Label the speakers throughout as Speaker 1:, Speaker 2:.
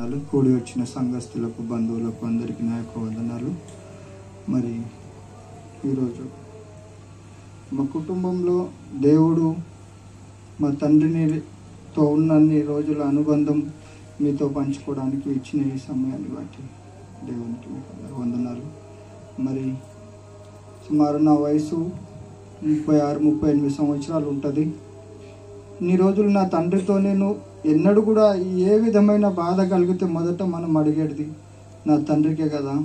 Speaker 1: వందనాలు కూడి వచ్చిన సంఘస్థులకు బంధువులకు అందరికీ నా యొక్క వందనాలు మరి ఈరోజు మా కుటుంబంలో దేవుడు మా తండ్రినితో ఉన్నన్ని రోజుల అనుబంధం మీతో పంచుకోవడానికి ఇచ్చిన ఈ సమయాన్ని బట్టి దేవునికి మీకు అందరూ వందనాలు మరి సుమారు నా వయసు ముప్పై ఆరు ముప్పై ఎనిమిది సంవత్సరాలు ఉంటుంది ఇన్ని రోజులు నా తండ్రితో నేను ఎన్నడూ కూడా ఏ విధమైన బాధ కలిగితే మొదట మనం అడిగేది నా తండ్రికే కదా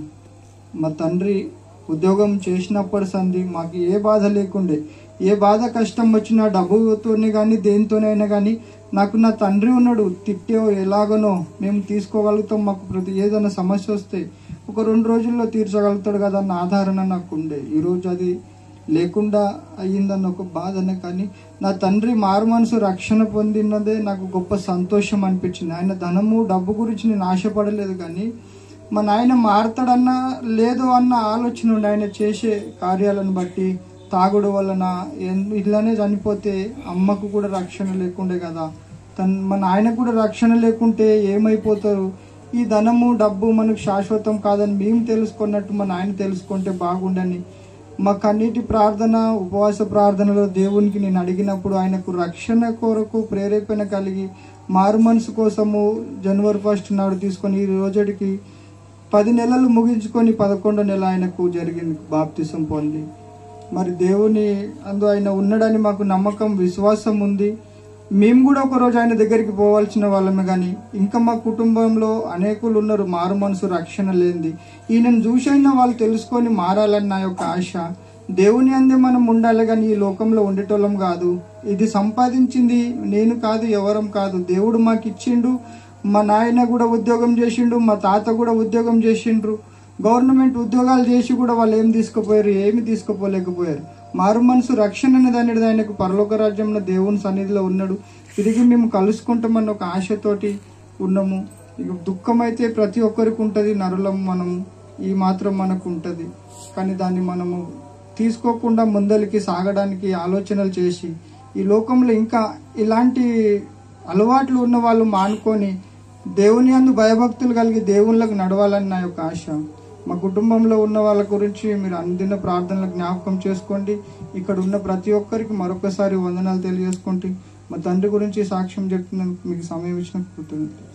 Speaker 1: మా తండ్రి ఉద్యోగం చేసినప్పటి సంది మాకు ఏ బాధ లేకుండే ఏ బాధ కష్టం వచ్చినా డబ్బుతోనే కానీ దేనితోనైనా కానీ నాకు నా తండ్రి ఉన్నాడు తిట్టో ఎలాగనో మేము తీసుకోగలుగుతాం మాకు ప్రతి ఏదైనా సమస్య వస్తే ఒక రెండు రోజుల్లో తీర్చగలుగుతాడు కదా అన్న ఆధారణ నాకు ఉండే ఈరోజు అది లేకుండా అయ్యిందన్న ఒక బాధనే కానీ నా తండ్రి మారు మనసు రక్షణ పొందినదే నాకు గొప్ప సంతోషం అనిపించింది ఆయన ధనము డబ్బు గురించి నేను ఆశపడలేదు కానీ మా నాయన మారతాడన్నా లేదు అన్న ఆలోచన ఉండి ఆయన చేసే కార్యాలను బట్టి తాగుడు వలన ఎన్- ఇట్లానే చనిపోతే అమ్మకు కూడా రక్షణ లేకుండే కదా తన మా నాయనకు కూడా రక్షణ లేకుంటే ఏమైపోతారు ఈ ధనము డబ్బు మనకు శాశ్వతం కాదని మేము తెలుసుకున్నట్టు మా నాయన తెలుసుకుంటే బాగుండని మా కన్నీటి ప్రార్థన ఉపవాస ప్రార్థనలో దేవునికి నేను అడిగినప్పుడు ఆయనకు రక్షణ కొరకు ప్రేరేపణ కలిగి మారు మనసు కోసము జనవరి ఫస్ట్ నాడు తీసుకొని ఈ రోజుకి పది నెలలు ముగించుకొని పదకొండో నెల ఆయనకు జరిగింది బాప్తిసం పొంది మరి దేవుని అందు ఆయన ఉన్నాడని మాకు నమ్మకం విశ్వాసం ఉంది మేము కూడా ఒక రోజు ఆయన దగ్గరికి పోవాల్సిన వాళ్ళమే కానీ ఇంకా మా కుటుంబంలో అనేకులు ఉన్నారు మారు మనసు రక్షణ లేనిది ఈయనను చూసైనా వాళ్ళు తెలుసుకొని మారాలని నా యొక్క ఆశ దేవుని అందే మనం ఉండాలి కానీ ఈ లోకంలో ఉండేటోళ్ళం కాదు ఇది సంపాదించింది నేను కాదు ఎవరం కాదు దేవుడు మాకు ఇచ్చిండు మా నాయన కూడా ఉద్యోగం చేసిండు మా తాత కూడా ఉద్యోగం చేసిండ్రు గవర్నమెంట్ ఉద్యోగాలు చేసి కూడా వాళ్ళు ఏం తీసుకుపోయారు ఏమి తీసుకుపోలేకపోయారు మారు మనసు రక్షణ అనేది అనేది ఆయనకు పరలోక రాజ్యంలో దేవుని సన్నిధిలో ఉన్నాడు తిరిగి మేము కలుసుకుంటామన్న ఒక ఆశతోటి ఉన్నాము ఇక దుఃఖం అయితే ప్రతి ఒక్కరికి ఉంటుంది నరులం మనము ఈ మాత్రం మనకు ఉంటుంది కానీ దాన్ని మనము తీసుకోకుండా ముందలికి సాగడానికి ఆలోచనలు చేసి ఈ లోకంలో ఇంకా ఇలాంటి అలవాట్లు ఉన్న వాళ్ళు మానుకొని దేవుని అందు భయభక్తులు కలిగి దేవుళ్ళకు నడవాలని నా యొక్క ఆశ మా కుటుంబంలో ఉన్న వాళ్ళ గురించి మీరు అందిన ప్రార్థనలు జ్ఞాపకం చేసుకోండి ఇక్కడ ఉన్న ప్రతి ఒక్కరికి మరొకసారి వందనాలు తెలియజేసుకుంటే మా తండ్రి గురించి సాక్ష్యం చెప్తున్నందుకు మీకు సమయం ఇచ్చిన కృతజ్ఞతలు